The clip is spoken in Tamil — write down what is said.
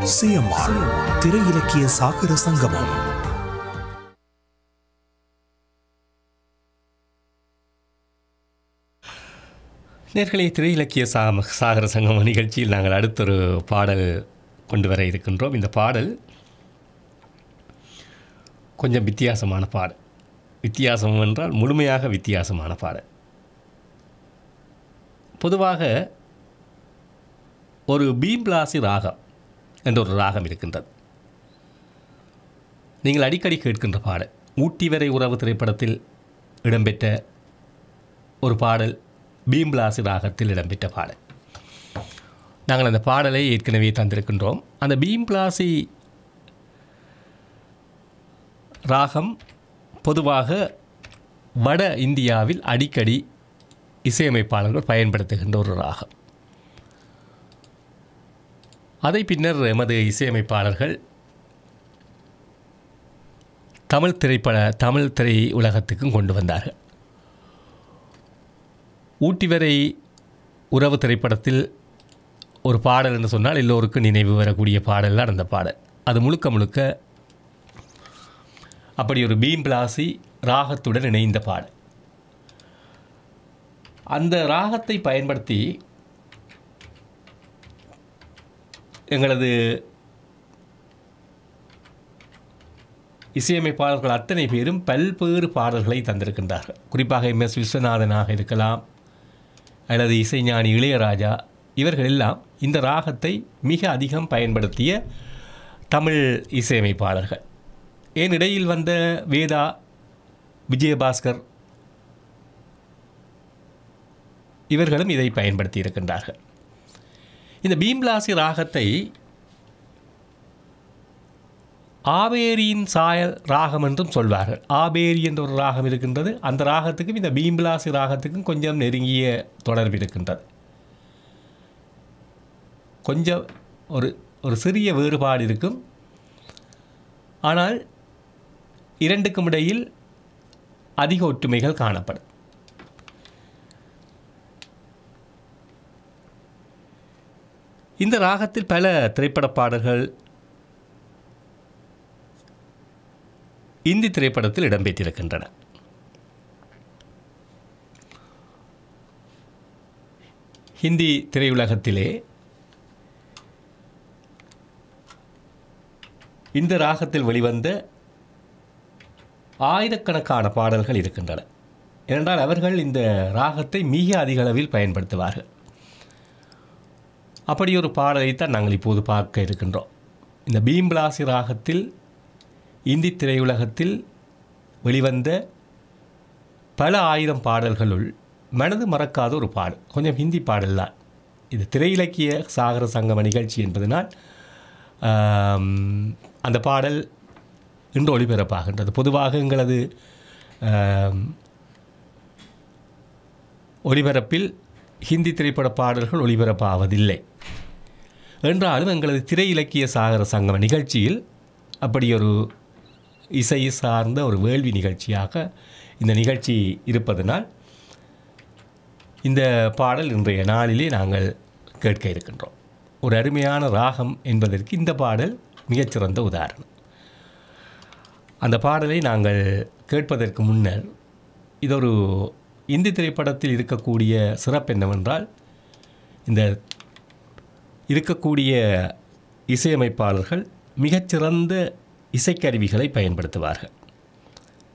சிஎம்ஆர் திரை இலக்கிய சாகர சங்கமம் நேர்களை திரை இலக்கிய சா சாகர சங்கம நிகழ்ச்சியில் நாங்கள் அடுத்தொரு பாடல் கொண்டு வர இருக்கின்றோம் இந்த பாடல் கொஞ்சம் வித்தியாசமான பாடல் வித்தியாசம் என்றால் முழுமையாக வித்தியாசமான பாடல் பொதுவாக ஒரு பீம்லாசி ராகம் என்ற ஒரு ராகம் இருக்கின்றது நீங்கள் அடிக்கடி கேட்கின்ற பாடல் ஊட்டி வரை உறவு திரைப்படத்தில் இடம்பெற்ற ஒரு பாடல் பீம்லாசி ராகத்தில் இடம்பெற்ற பாடல் நாங்கள் அந்த பாடலை ஏற்கனவே தந்திருக்கின்றோம் அந்த பீம்லாசி ராகம் பொதுவாக வட இந்தியாவில் அடிக்கடி இசையமைப்பாளர்கள் பயன்படுத்துகின்ற ஒரு ராகம் அதை பின்னர் எமது இசையமைப்பாளர்கள் தமிழ் திரைப்பட தமிழ் திரை உலகத்துக்கும் கொண்டு வந்தார்கள் ஊட்டி வரை உறவு திரைப்படத்தில் ஒரு பாடல் என்று சொன்னால் எல்லோருக்கும் நினைவு வரக்கூடிய பாடல் தான் அந்த பாடல் அது முழுக்க முழுக்க அப்படி ஒரு பீம் பிளாசி ராகத்துடன் இணைந்த பாடல் அந்த ராகத்தை பயன்படுத்தி எங்களது இசையமைப்பாளர்கள் அத்தனை பேரும் பல்வேறு பாடல்களை தந்திருக்கின்றார்கள் குறிப்பாக எம் எஸ் விஸ்வநாதனாக இருக்கலாம் அல்லது இசைஞானி இளையராஜா இவர்கள் எல்லாம் இந்த ராகத்தை மிக அதிகம் பயன்படுத்திய தமிழ் இசையமைப்பாளர்கள் ஏன் இடையில் வந்த வேதா விஜயபாஸ்கர் இவர்களும் இதை பயன்படுத்தி இருக்கின்றார்கள் இந்த பீம்லாசி ராகத்தை ஆவேரியின் சாயல் ராகம் என்றும் சொல்வார்கள் ஆபேரி என்ற ஒரு ராகம் இருக்கின்றது அந்த ராகத்துக்கும் இந்த பீம்லாசி ராகத்துக்கும் கொஞ்சம் நெருங்கிய தொடர்பு இருக்கின்றது கொஞ்சம் ஒரு ஒரு சிறிய வேறுபாடு இருக்கும் ஆனால் இரண்டுக்கும் இடையில் அதிக ஒற்றுமைகள் காணப்படும் இந்த ராகத்தில் பல திரைப்பட பாடல்கள் இந்தி திரைப்படத்தில் இடம்பெற்றிருக்கின்றன ஹிந்தி திரையுலகத்திலே இந்த ராகத்தில் வெளிவந்த ஆயிரக்கணக்கான பாடல்கள் இருக்கின்றன ஏனென்றால் அவர்கள் இந்த ராகத்தை மிக அதிக அளவில் பயன்படுத்துவார்கள் அப்படி ஒரு பாடலைத்தான் நாங்கள் இப்போது பார்க்க இருக்கின்றோம் இந்த பீம்லாசி ராகத்தில் இந்தி திரையுலகத்தில் வெளிவந்த பல ஆயிரம் பாடல்களுள் மனது மறக்காத ஒரு பாடல் கொஞ்சம் ஹிந்தி பாடல் தான் இது திரை இலக்கிய சாகர சங்கம நிகழ்ச்சி என்பதனால் ஆம், அந்த பாடல் இன்று ஒளிபரப்பாகின்றது பொதுவாக எங்களது ஆம், ஒளிபரப்பில் ஹிந்தி திரைப்பட பாடல்கள் ஒளிபரப்பாவதில்லை என்றாலும் எங்களது திரை இலக்கிய சாகர சங்கம நிகழ்ச்சியில் அப்படி ஒரு இசை சார்ந்த ஒரு வேள்வி நிகழ்ச்சியாக இந்த நிகழ்ச்சி இருப்பதனால் இந்த பாடல் இன்றைய நாளிலே நாங்கள் கேட்க இருக்கின்றோம் ஒரு அருமையான ராகம் என்பதற்கு இந்த பாடல் மிகச்சிறந்த உதாரணம் அந்த பாடலை நாங்கள் கேட்பதற்கு முன்னர் இதொரு இந்தி திரைப்படத்தில் இருக்கக்கூடிய சிறப்பு என்னவென்றால் இந்த இருக்கக்கூடிய இசையமைப்பாளர்கள் மிகச்சிறந்த இசைக்கருவிகளை பயன்படுத்துவார்கள்